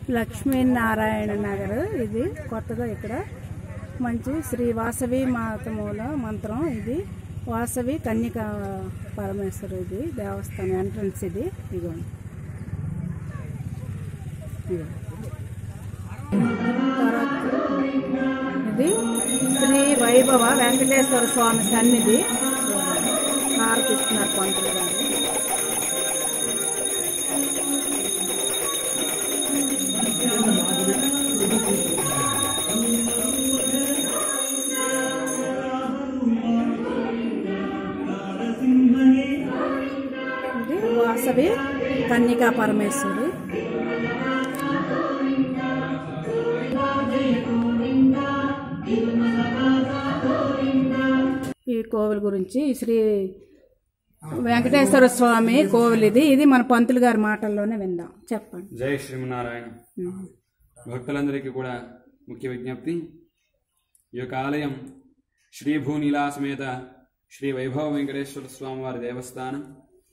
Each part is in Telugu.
లక్ష్మీనారాయణ నగర్ ఇది కొత్తగా ఇక్కడ మంచి శ్రీ వాసవి మాతమూల మంత్రం ఇది వాసవి కన్యక పరమేశ్వరు ఇది దేవస్థానం ఎంట్రన్స్ ఇది ఇదిగోండి ఇదిగో. తర్వాత ఇది శ్రీ వైభవ వెంకటేశ్వర స్వామి సన్నిధి హారతిస్తున్నారు పంతులు గారు ఇది వాసవి కన్యకా పరమేశ్వరి ఈ కోవిల్ గురించి ఈ శ్రీ వెంకటేశ్వర స్వామి కోవిల్ ఇది ఇది మన పంతులు గారి మాటల్లోనే విందాం చెప్పండి జై శ్రీమన్నారాయణ భక్తులందరికీ కూడా ముఖ్య విజ్ఞప్తి ఈ యొక్క ఆలయం శ్రీ భూనీలా సమేత శ్రీ వైభవ వెంకటేశ్వర స్వామివారి దేవస్థానం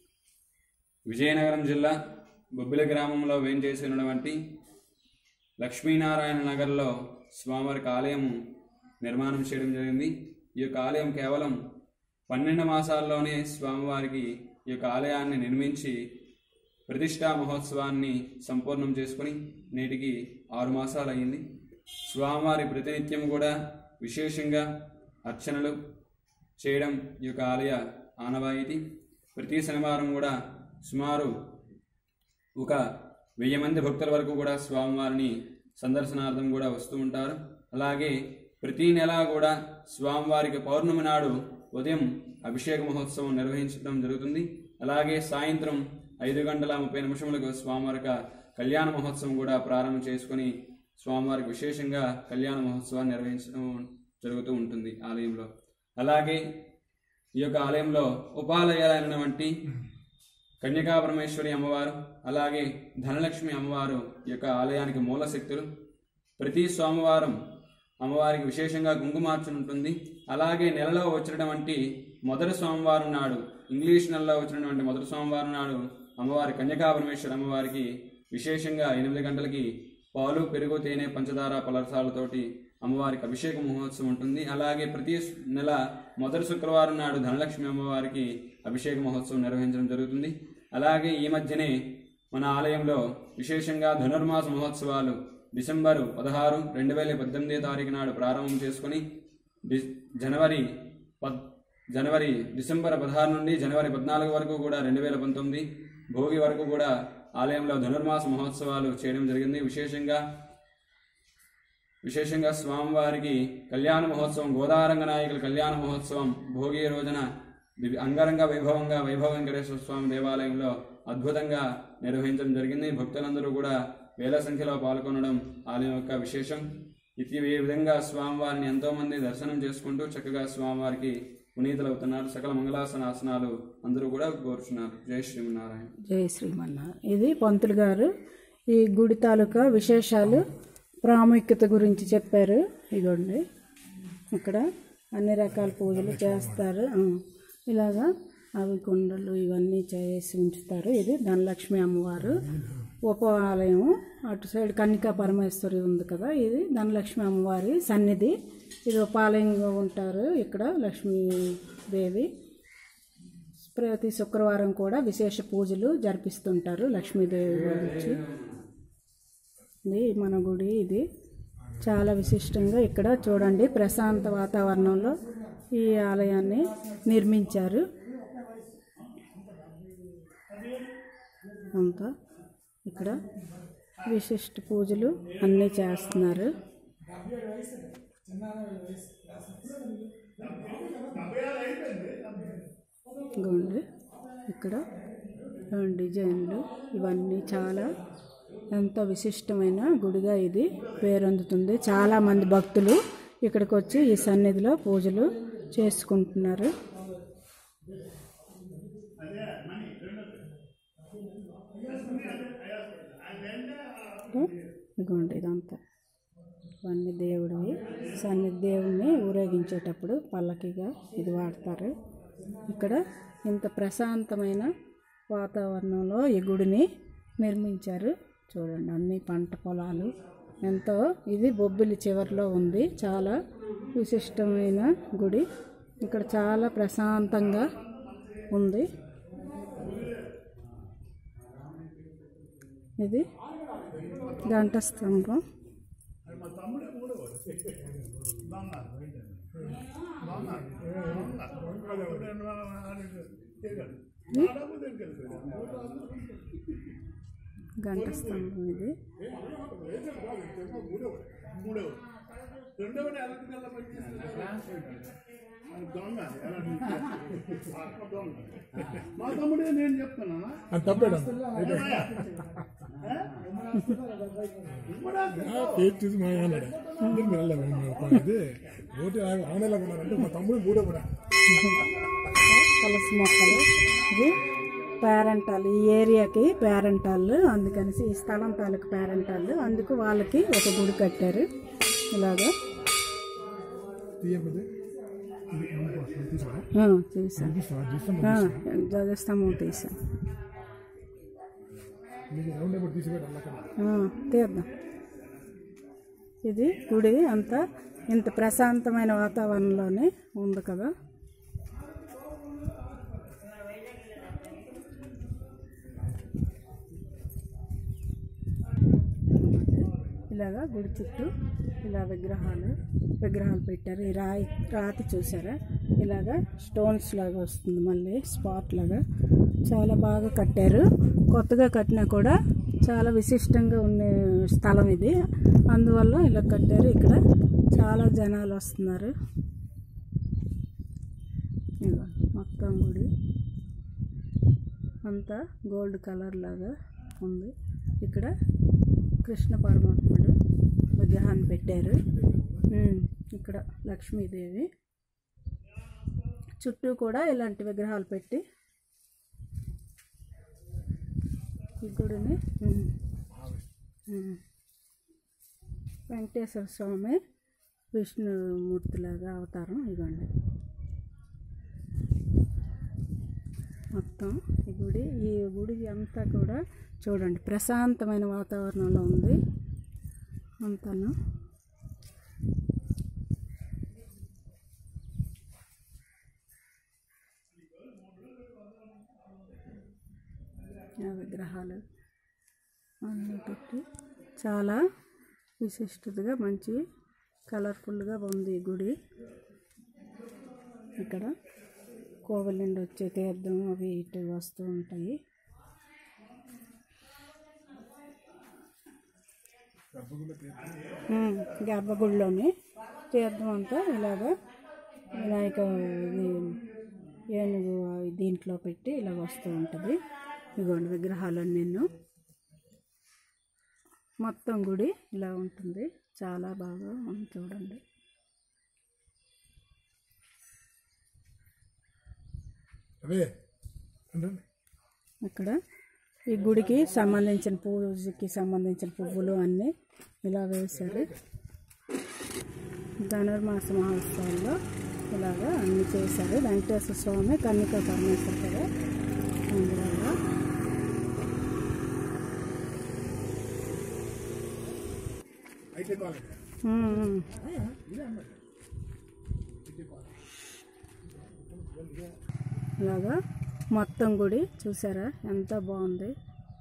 విజయనగరం జిల్లా బొబ్బిలి గ్రామంలో వేంచేసి ఉన్నటువంటి లక్ష్మీనారాయణ నగర్లో స్వామివారికి ఆలయం నిర్మాణం చేయడం జరిగింది ఈ యొక్క ఆలయం కేవలం పన్నెండు మాసాల్లోనే స్వామివారికి ఈ యొక్క ఆలయాన్ని నిర్మించి ప్రతిష్టా మహోత్సవాన్ని సంపూర్ణం చేసుకుని నేటికి ఆరు మాసాలు అయింది స్వామివారి ప్రతినిత్యం కూడా విశేషంగా అర్చనలు చేయడం ఈ యొక్క ఆలయ ఆనవాయితీ ప్రతి శనివారం కూడా సుమారు ఒక వెయ్యి మంది భక్తుల వరకు కూడా స్వామివారిని సందర్శనార్థం కూడా వస్తూ ఉంటారు అలాగే ప్రతి నెల కూడా స్వామివారికి పౌర్ణమి నాడు ఉదయం అభిషేక మహోత్సవం నిర్వహించడం జరుగుతుంది అలాగే సాయంత్రం ఐదు గంటల ముప్పై నిమిషములకు స్వామివారికి కళ్యాణ మహోత్సవం కూడా ప్రారంభం చేసుకుని స్వామివారికి విశేషంగా కళ్యాణ మహోత్సవాన్ని నిర్వహించడం జరుగుతూ ఉంటుంది ఆలయంలో అలాగే ఈ యొక్క ఆలయంలో ఉపాలయాలైనటువంటి కన్యకా పరమేశ్వరి అమ్మవారు అలాగే ధనలక్ష్మి అమ్మవారు ఈ యొక్క ఆలయానికి మూల శక్తులు ప్రతి సోమవారం అమ్మవారికి విశేషంగా కుంకుమార్చన ఉంటుంది అలాగే నెలలో వచ్చినటువంటి మొదటి సోమవారం నాడు ఇంగ్లీష్ నెలలో వచ్చినటువంటి మొదటి సోమవారం నాడు అమ్మవారి కన్యకా పరమేశ్వరి అమ్మవారికి విశేషంగా ఎనిమిది గంటలకి పాలు పెరుగు తేనె పంచదార పలరసాలతోటి అమ్మవారికి అభిషేక మహోత్సవం ఉంటుంది అలాగే ప్రతి నెల మొదటి శుక్రవారం నాడు ధనలక్ష్మి అమ్మవారికి అభిషేక మహోత్సవం నిర్వహించడం జరుగుతుంది అలాగే ఈ మధ్యనే మన ఆలయంలో విశేషంగా ధనుర్మాస మహోత్సవాలు డిసెంబరు పదహారు రెండు వేల పద్దెనిమిది తారీఖు నాడు ప్రారంభం చేసుకుని డి- జనవరి పద్ జనవరి డిసెంబర్ పదహారు నుండి జనవరి పద్నాలుగు వరకు కూడా రెండు వేల పంతొమ్మిది భోగి వరకు కూడా ఆలయంలో ధనుర్మాస మహోత్సవాలు చేయడం జరిగింది విశేషంగా విశేషంగా స్వామివారికి కళ్యాణ మహోత్సవం గోదారంగ నాయకుల కళ్యాణ మహోత్సవం భోగి రోజున దివ్య- అంగరంగ వైభవంగా వైభవ వెంకటేశ్వర స్వామి దేవాలయంలో అద్భుతంగా నిర్వహించడం జరిగింది భక్తులందరూ కూడా వేల సంఖ్యలో పాల్గొనడం ఆలయం యొక్క విశేషం ఇది ఈ విధంగా స్వామివారిని ఎంతో మంది దర్శనం చేసుకుంటూ చక్కగా స్వామివారికి పునీతులవుతున్నారు సకల మంగళాసన ఆసనాలు అందరూ కూడా కోరుచున్నారు జై శ్రీమన్నారాయణ జై శ్రీమన్నారాయణ ఇది పంతులు గారు ఈ గుడి తాలూకా విశేషాలు ప్రాముఖ్యత గురించి చెప్పారు ఇగోండి ఇక్కడ అన్ని రకాల పూజలు చేస్తారు ఆ, ఇలాగా అవి కుండలు ఇవన్నీ చేసి ఉంచుతారు ఇది ధనలక్ష్మి అమ్మవారు ఉపాలయం అటు సైడ్ కన్నికా పరమేశ్వరి ఉంది కదా ఇది ధనలక్ష్మి అమ్మవారి సన్నిధి ఇది ఉపాలయంగా ఉంటారు ఇక్కడ లక్ష్మీదేవి ప్రతి శుక్రవారం కూడా విశేష పూజలు జరిపిస్తుంటారు లక్ష్మీదేవి గురించి ఇది మన గుడి ఇది చాలా విశిష్టంగా ఇక్కడ చూడండి ప్రశాంత వాతావరణంలో ఈ ఆలయాన్ని నిర్మించారు అంతా ఇక్కడ విశిష్ట పూజలు అన్నీ చేస్తున్నారు ఇదిగోండి ఇక్కడ డిజైన్లు ఇవన్నీ చాలా ఎంతో విశిష్టమైన గుడిగా ఇది పేరొందుతుంది చాలా మంది భక్తులు ఇక్కడికి వచ్చి ఈ సన్నిధిలో పూజలు చేసుకుంటున్నారు ఇదిగోండి ఇదంతా ఇవన్నీ దేవుడివి సన్నిధి దేవుడిని ఊరేగించేటప్పుడు పల్లకిగా ఇది వాడతారు ఇక్కడ ఇంత ప్రశాంతమైన వాతావరణంలో ఈ గుడిని నిర్మించారు చూడండి అన్ని పంట పొలాలు ఎంతో ఇది బొబ్బిలి చివరిలో ఉంది చాలా విశిష్టమైన గుడి ఇక్కడ చాలా ప్రశాంతంగా ఉంది ఇది గంట స్తంభం గంట స్తంభం ఇది మా తమ్ముడే నేను చెప్తున్నా అది తప్పేడా పేరు చూసి మా అన్నాడు అందరు మీరు వెళ్ళాము ఇది ఓటు ఆమెలా ఉన్నారంటే మా తమ్ముడు మూడో కూడా తులసి మొక్కలు ఇది పేరెంటాలు ఈ ఏరియాకి పేరెంటాలు అందుకనేసి ఈ స్థలం తాలూకు పేరెంటాలు అందుకు వాళ్ళకి ఒక గుడి కట్టారు ఇలాగా తీయకపోతే తీసుకురా ఆ, చూసాను చూస్తాం ఆ, ధ్వజస్తంభం తీసాను మీకు రౌండ్ నెంబర్ తీసుకెళ్ళి అక్కడ ఆ, తీద్దాం ఇది గుడి అంతా ఇంత ప్రశాంతమైన వాతావరణంలోనే ఉంది కదా ఇలాగా గుడి చుట్టూ ఇలా విగ్రహాలు విగ్రహాలు పెట్టారు ఈ రాయి రాతి చూసారా ఇలాగా స్టోన్స్ లాగా వస్తుంది మళ్ళీ స్పాట్ లాగా చాలా బాగా కట్టారు కొత్తగా కట్టినా కూడా చాలా విశిష్టంగా ఉండే స్థలం ఇది అందువల్ల ఇలా కట్టారు ఇక్కడ చాలా జనాలు వస్తున్నారు ఇదిగో మొత్తం గుడి అంతా గోల్డ్ కలర్ లాగా ఉంది ఇక్కడ కృష్ణ పరమాత్ముడు విగ్రహాన్ని పెట్టారు ఉమ్, ఇక్కడ లక్ష్మీదేవి చుట్టూ కూడా ఇలాంటి విగ్రహాలు పెట్టి ఈ గుడిని ఉమ్, ఉమ్, వెంకటేశ్వర స్వామి విష్ణుమూర్తిలాగా అవతారం ఇవ్వండి మొత్తం ఈ గుడి ఈ గుడి అంతా కూడా చూడండి ప్రశాంతమైన వాతావరణంలో ఉంది అంతాను ఆ విగ్రహాలు అన్నీ పెట్టి చాలా విశిష్టతగా మంచి కలర్ఫుల్గా ఉంది ఈ గుడి ఇక్కడ కోవెల నుండి వచ్చే తీర్థం అవి ఇటు వస్తూ ఉంటాయి ఉమ్, గర్భగుడిలోని తీర్థం అంతా ఇలాగా వినాయక ఇది ఏనుగు అవి దీంట్లో పెట్టి ఇలా వస్తూ ఉంటుంది ఇదిగోండి విగ్రహాలన్నీ నేను మొత్తం గుడి ఇలా ఉంటుంది చాలా బాగా ఉంది చూడండి అవే అంటే ఇక్కడ ఈ గుడికి సంబంధించిన పూజకి సంబంధించిన పువ్వులు అన్నీ ఇలా వేశారు ధనుర్మాస మహోత్సవాల్లో ఇలాగా అన్ని చేశారు వెంకటేశ్వర స్వామి కన్నిక పరమేశ్వర కదా అందువల్ల అయితే కాలేజ్ ఉమ్, ఉమ్. ఇలాగా మొత్తం గుడి చూసారా ఎంత బాగుంది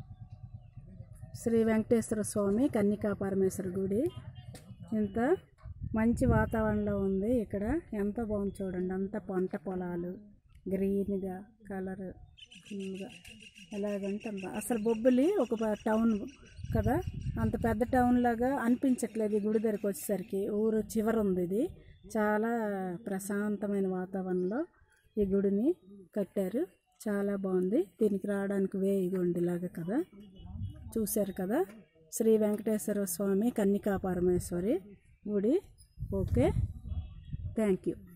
శ్రీ వెంకటేశ్వర స్వామి కన్నికా పరమేశ్వర గుడి ఇంత మంచి వాతావరణంలో ఉంది ఇక్కడ ఎంత బాగుంది చూడండి అంత పంట పొలాలు గ్రీన్గా కలర్ ఫుల్గా ఎలాగంటే అంత అసలు బొబ్బిలి ఒక ప- టౌన్ కదా అంత పెద్ద టౌన్ లాగా అనిపించట్లేదు ఈ గుడి దగ్గరికి వచ్చేసరికి ఊరు చివర ఉంది ఇది చాలా ప్రశాంతమైన వాతావరణంలో ఈ గుడిని కట్టారు చాలా బాగుంది దీనికి రావడానికి వే ఇగోండి ఇలాగా కదా చూశారు కదా శ్రీ వెంకటేశ్వర స్వామి కన్నికా పరమేశ్వరి గుడి ఓకే థ్యాంక్ యూ